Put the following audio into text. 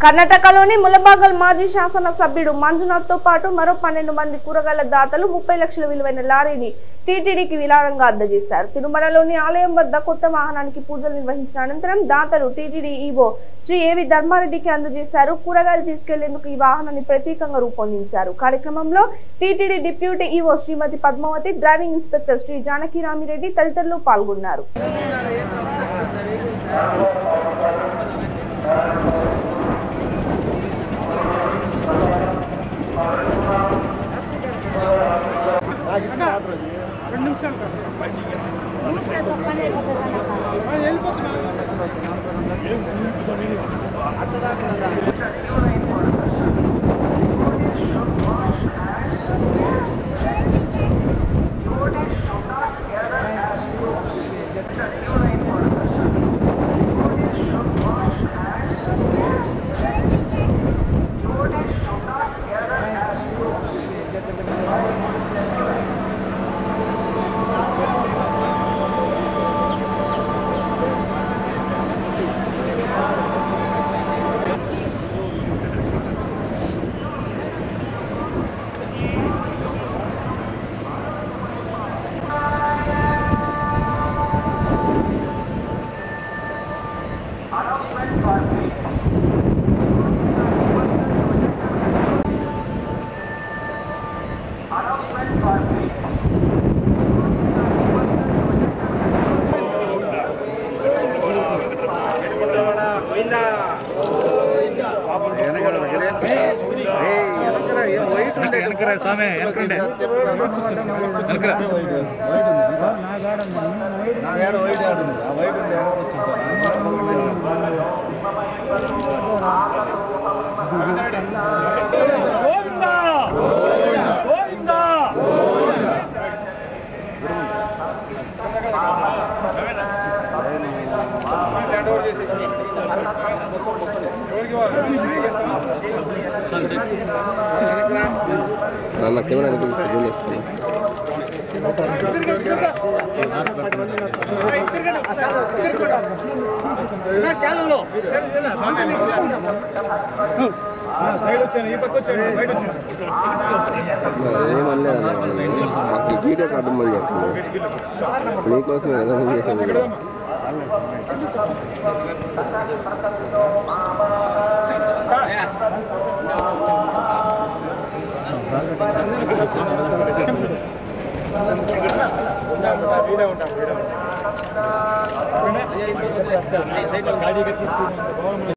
కర్ణాటకలోని ములబాగల్ మాజీ శాసన సభ్యుడు మంజునాథ్ తో పాటు మరో పన్నెండు మంది కూరగాయల దాతలు ముప్పై లక్షల విలువైన లారీని టీటీడీకి విరాళంగా అందజేశారు తిరుమలలోని ఆలయం వద్ద కొత్త వాహనానికి పూజలు నిర్వహించిన అనంతరం దాతలు టీటీడీ ఈవో శ్రీ ఏవి ధర్మారెడ్డికి అందజేశారు కూరగాయలు తీసుకెళ్లేందుకు ఈ వాహనాన్ని ప్రత్యేకంగా రూపొందించారు కార్యక్రమంలో TTD deputy EO Srimati Padmavati driving inspector Shri Janaki Ramireddy తదితరులు పాల్గొన్నారు వెనకరా స్వామి వెనకండి వెనకరా గోవిందా గోవిందా నాన్న కెమెరా దగ్గర తీస్తే జూమ్ చేస్తాను ఏమనలేదు మాకు వీడియో కట్టమని చెప్తుంది మీకోసమే కదా నేను చేసేది కూడా